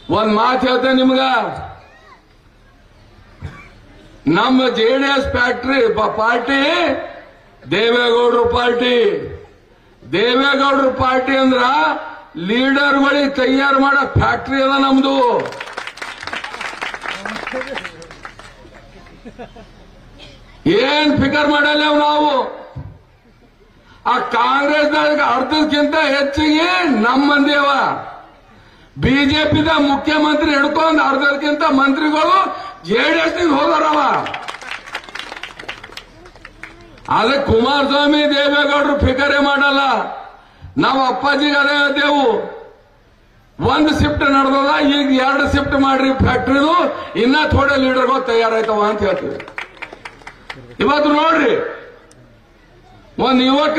ಒಂದ್ ಮಾತು ಹೇಳ್ತೇನೆ ನಿಮ್ಗ ನಮ್ಮ J D S factory party ದೇವೇಗೌಡರ ಪಾರ್ಟಿ ದೇವೇಗೌಡರ ಪಾರ್ಟಿ ಅಂದ್ರ ಲೀಡರ್ಗಳಿಗೆ ತಯಾರು ಮಾಡೋ ಫ್ಯಾಕ್ಟ್ರಿ ಅದ ನಮ್ದು ಏನ್ ಫಿಕರ್ ಮಾಡಲ್ಲ ನಾವು ಆ ಕಾಂಗ್ರೆಸ್ದಾಗ ಅರ್ಧಕ್ಕಿಂತ ಹೆಚ್ಚಿಗೆ ನಮ್ಮ ಮಂದಿಯವ ಬಿಜೆಪಿದ ಮುಖ್ಯಮಂತ್ರಿ ಹಿಡ್ಕೊಂಡು ಅರ್ಧಕ್ಕಿಂತ ಮಂತ್ರಿಗಳು ಜೆಡಿಎಸ್ ಹೋದಾರವ ಆದ್ರೆ ಕುಮಾರಸ್ವಾಮಿ ದೇವೇಗೌಡರು ಫಿಕರೇ ಮಾಡಲ್ಲ ನಾವು ಅಪ್ಪಾಜಿಗೆ ಅದೇ ಹೇಳ್ತೇವು ಒಂದು ಶಿಫ್ಟ್ ನಡೆದದ ಈಗ ಎರಡು ಶಿಫ್ಟ್ ಮಾಡ್ರಿ ಫ್ಯಾಕ್ಟ್ರಿದು ಇನ್ನ ಥೋಡೆ ಲೀಡರ್ಗಳು ತಯಾರಾಯ್ತವ ಅಂತ ಹೇಳ್ತೀವಿ ಇವತ್ತು ನೋಡ್ರಿ ಒಂದು ಯುವಕ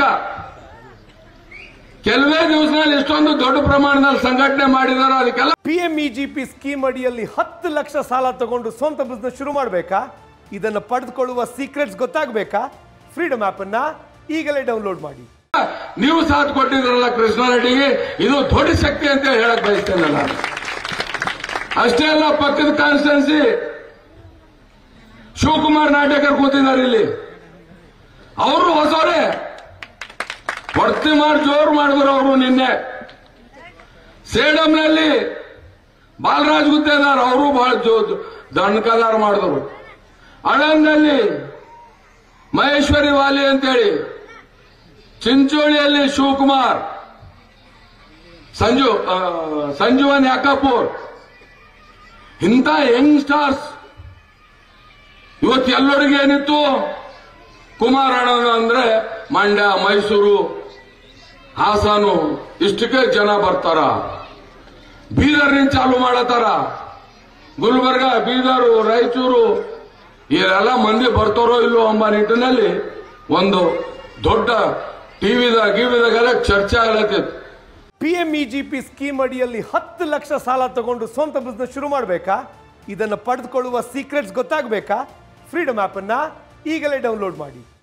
ಕೆಲವೇ ದಿವಸದಲ್ಲಿ ಇಷ್ಟೊಂದು ದೊಡ್ಡ ಪ್ರಮಾಣದಲ್ಲಿ ಸಂಘಟನೆ ಮಾಡಿದಾರ ಅದಕ್ಕೆಲ್ಲ ಪಿಎಂಇಜಿಪಿ ಸ್ಕೀಮ್ ಅಡಿಯಲ್ಲಿ ಹತ್ತು ಲಕ್ಷ ಸಾಲ ತಗೊಂಡು ಸ್ವಂತ ಬಿಸ್ನೆಸ್ ಶುರು ಮಾಡಬೇಕಾ ಇದನ್ನು ಪಡೆದುಕೊಳ್ಳುವ ಸೀಕ್ರೆಟ್ಸ್ ಗೊತ್ತಾಗಬೇಕಾ ಫ್ರೀಡಮ್ ಆಪ್ ಅನ್ನ ಈಗಲೇ ಡೌನ್ಲೋಡ್ ಮಾಡಿ ನೀವು ಸಾಥ್ ಕೊಟ್ಟಿದ್ರಲ್ಲ ಕೃಷ್ಣಾರೆಡ್ಡಿಗೆ ಇದು ದೊಡ್ಡ ಶಕ್ತಿ ಅಂತ ಹೇಳಕ್ ಬಯಸ್ತೇನೆ ನಾನು ಅಷ್ಟೇ ಅಲ್ಲ ಪಕ್ಕದ ಕಾನ್ಸ್ಟೆನ್ಸಿ ಶಿವಕುಮಾರ್ ನಾಟಕರ್ ಕೂತಿದ್ದಾರೆ ಇಲ್ಲಿ ಅವರು ಹೊಸವರೇ ಭರ್ತಿ ಮಾಡಿ ಜೋರು ಮಾಡಿದ್ರು ಅವರು ನಿನ್ನೆ ಸೇಡಂನಲ್ಲಿ ಬಾಲರಾಜ್ ಗುತ್ತೇದಾರ್ ಅವರು ಬಹಳ ಜೋ ದಣ್ಕದಾರ ಮಾಡಿದ್ರು ಅಳಂದಲ್ಲಿ ಮಹೇಶ್ವರಿ ವಾಲಿ ಅಂತೇಳಿ ಚಿಂಚೋಳಿಯಲ್ಲಿ ಶಿವಕುಮಾರ್ ಸಂಜು ಆ, ಸಂಜೀವನ್ ಯಾಕಪೂರ್ ಇಂಥ ಯಂಗ್ ಸ್ಟಾರ್ಸ್ ಇವತ್ತು ಎಲ್ಲರಿಗೆ ಏನಿತ್ತು ಕುಮಾರಣ್ಣ ಅಂದ್ರೆ ಮಂಡ್ಯ ಮೈಸೂರು ಹಾಸನು ಇಷ್ಟಕ್ಕೆ ಜನ ಬರ್ತಾರ ಬೀದರ್ನಿಂದ ಚಾಲು ಮಾಡತಾರ ಗುಲ್ಬರ್ಗ ಬೀದರು ರಾಯಚೂರು ಇಲ್ಲೆಲ್ಲ ಮಂದಿ ಬರ್ತಾರೋ ಇಲ್ಲೋ ಎಂಬ ನಿಟ್ಟಿನಲ್ಲಿ ಒಂದು ದೊಡ್ಡ ಟಿವಿದ ಗಿವಿದಾಗೆಲ್ಲ ಚರ್ಚೆ ಆಗ್ಲತ್ತಿತ್ತು ಪಿಎಂಇಜಿಪಿ ಸ್ಕೀಮ್ ಅಡಿಯಲ್ಲಿ ಹತ್ತು ಲಕ್ಷ ಸಾಲ ತಗೊಂಡು ಸ್ವಂತ ಬಿಸ್ನೆಸ್ ಶುರು ಮಾಡಬೇಕಾ ಇದನ್ನು ಪಡೆದುಕೊಳ್ಳುವ ಸೀಕ್ರೆಟ್ಸ್ ಗೊತ್ತಾಗಬೇಕಾ ಫ್ರೀಡಮ್ ಆಪ್ ಅನ್ನ ಈಗಲೇ ಡೌನ್ಲೋಡ್ ಮಾಡಿ